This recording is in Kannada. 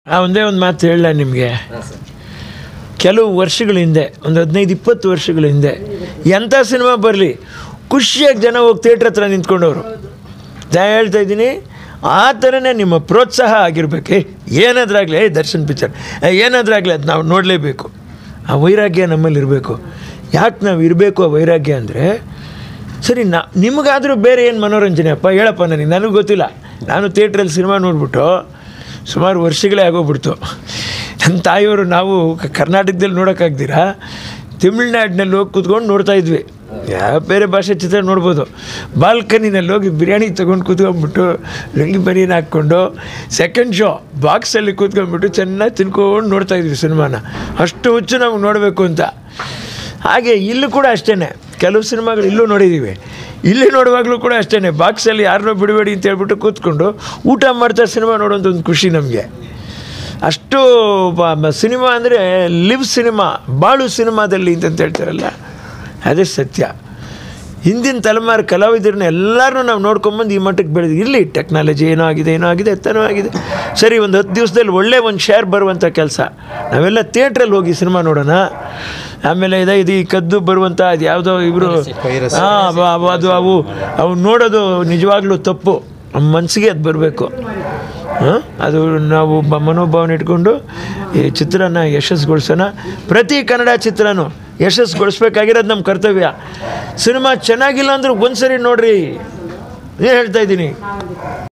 ಆ ಒಂದೇ ಒಂದು ಮಾತು ಹೇಳ ನಿಮಗೆ ಹಾಂ ಸರ್ ಕೆಲವು ವರ್ಷಗಳ ಹಿಂದೆ ಒಂದು ಹದಿನೈದು ಇಪ್ಪತ್ತು ವರ್ಷಗಳ ಹಿಂದೆ ಎಂಥ ಸಿನಿಮಾ ಬರಲಿ ಖುಷಿಯಾಗಿ ಜನ ಹೋಗಿ ಥಿಯೇಟ್ರ್ ಹತ್ರ ನಿಂತ್ಕೊಂಡವರು ನಾ ಹೇಳ್ತಾ ಇದ್ದೀನಿ ಆ ಥರನೇ ನಿಮ್ಮ ಪ್ರೋತ್ಸಾಹ ಆಗಿರ್ಬೇಕು ಏ ಏನಾದ್ರಾಗಲಿ ಏ ದರ್ಶನ್ ಪಿಕ್ಚರ್ ಏನಾದ್ರಾಗಲಿ ಅದು ನಾವು ನೋಡಲೇಬೇಕು ಆ ವೈರಾಗ್ಯ ನಮ್ಮಲ್ಲಿ ಇರಬೇಕು ಯಾಕೆ ನಾವು ಇರಬೇಕು ಆ ವೈರಾಗ್ಯ ಅಂದರೆ ಸರಿ ನಾ ನಿಮಗಾದರೂ ಬೇರೆ ಏನು ಮನೋರಂಜನೆ ಅಪ್ಪ ಹೇಳಪ್ಪ ನನಗೆ ನನಗೆ ಗೊತ್ತಿಲ್ಲ ನಾನು ಥಿಯೇಟ್ರಲ್ಲಿ ಸಿನಿಮಾ ನೋಡ್ಬಿಟ್ಟು ಸುಮಾರು ವರ್ಷಗಳೇ ಆಗೋಗ್ಬಿಡ್ತು ನನ್ನ ತಾಯಿಯವರು ನಾವು ಕ- ಕರ್ನಾಟಕದಲ್ಲಿ ನೋಡೋಕ್ಕಾಗ್ದಿರಾ ತಮಿಳ್ನಾಡಿನಲ್ಲಿ ಹೋಗಿ ಕೂತ್ಕೊಂಡು ನೋಡ್ತಾ ಇದ್ವಿ ಯಾವ ಬೇರೆ ಭಾಷೆ ಚಿತ್ರ ನೋಡ್ಬೋದು ಬಾಲ್ಕನಿನಲ್ಲಿ ಹೋಗಿ ಬಿರಿಯಾನಿ ತೊಗೊಂಡು ಕೂತ್ಕೊಂಡ್ಬಿಟ್ಟು ಲುಂಗಿ ಬನಿಯನ್ ಹಾಕ್ಕೊಂಡು ಸೆಕೆಂಡ್ ಶೋ ಬಾಕ್ಸಲ್ಲಿ ಕೂತ್ಕೊಂಡ್ಬಿಟ್ಟು ಚೆನ್ನಾಗಿ ತಿನ್ಕೊಂಡು ನೋಡ್ತಾ ಇದ್ವಿ ಸಿನಿಮಾನ ಅಷ್ಟು ಹುಚ್ಚು ನಮ್ಗೆ ನೋಡಬೇಕು ಅಂತ ಹಾಗೆ ಇಲ್ಲೂ ಕೂಡ ಅಷ್ಟೇ ಕೆಲವು ಸಿನಿಮಾಗಳು ಇಲ್ಲೂ ನೋಡಿದ್ದೀವಿ ಇಲ್ಲಿ ನೋಡುವಾಗಲೂ ಕೂಡ ಅಷ್ಟೇ ಬಾಕ್ಸಲ್ಲಿ ಯಾರನ್ನೋ ಬಿಡಬೇಡಿ ಅಂತ ಹೇಳ್ಬಿಟ್ಟು ಕೂತ್ಕೊಂಡು ಊಟ ಮಾಡ್ತಾ ಸಿನಿಮಾ ನೋಡೋಂಥ ಒಂದು ಖುಷಿ ನಮಗೆ ಅಷ್ಟು ಬ- ಬ- ಸಿನಿಮಾ ಅಂದರೆ ಲಿವ್ ಸಿನಿಮಾ ಬಾಳು ಸಿನಿಮಾದಲ್ಲಿ ಅಂತ ಹೇಳ್ತಾರಲ್ಲ ಅದೇ ಸತ್ಯ ಹಿಂದಿನ ತಲೆಮಾರು ಕಲಾವಿದರನ್ನ ಎಲ್ಲರೂ ನಾವು ನೋಡ್ಕೊಂಬಂದು ಈ ಮಟ್ಟಕ್ಕೆ ಬೆಳೆದು ಇರಲಿ ಟೆಕ್ನಾಲಜಿ ಏನೋ ಆಗಿದೆ ಏನೋ ಆಗಿದೆ ಎತ್ತನೋ ಆಗಿದೆ ಸರಿ ಒಂದು ಹತ್ತು ದಿವಸದಲ್ಲಿ ಒಳ್ಳೆ ಒಂದು ಶೇರ್ ಬರುವಂಥ ಕೆಲಸ ನಾವೆಲ್ಲ ಥಿಯೇಟ್ರಲ್ಲಿ ಹೋಗಿ ಸಿನಿಮಾ ನೋಡೋಣ ಆಮೇಲೆ ಇದೆ ಇದು ಈ ಕದ್ದು ಬರುವಂಥ ಅದು ಯಾವುದೋ ಇವರು ಹಾಂ ಅದು ಅವು ಅವು ನೋಡೋದು ನಿಜವಾಗ್ಲೂ ತಪ್ಪು ನಮ್ಮ ಮನಸ್ಸಿಗೆ ಅದು ಬರಬೇಕು ಹಾಂ ಅದು ನಾವು ಬ ಮನೋಭಾವನೆ ಇಟ್ಕೊಂಡು ಈ ಚಿತ್ರನ ಯಶಸ್ಸುಗೊಳಿಸೋಣ ಪ್ರತಿ ಕನ್ನಡ ಚಿತ್ರನೂ ಯಶಸ್ಸುಗೊಳಿಸ್ಬೇಕಾಗಿರೋದು ನಮ್ಮ ಕರ್ತವ್ಯ ಸಿನಿಮಾ ಚೆನ್ನಾಗಿಲ್ಲ ಅಂದ್ರೆ ಒಂದ್ಸರಿ ನೋಡ್ರಿ ಏನು ಹೇಳ್ತಾ ಇದ್ದೀನಿ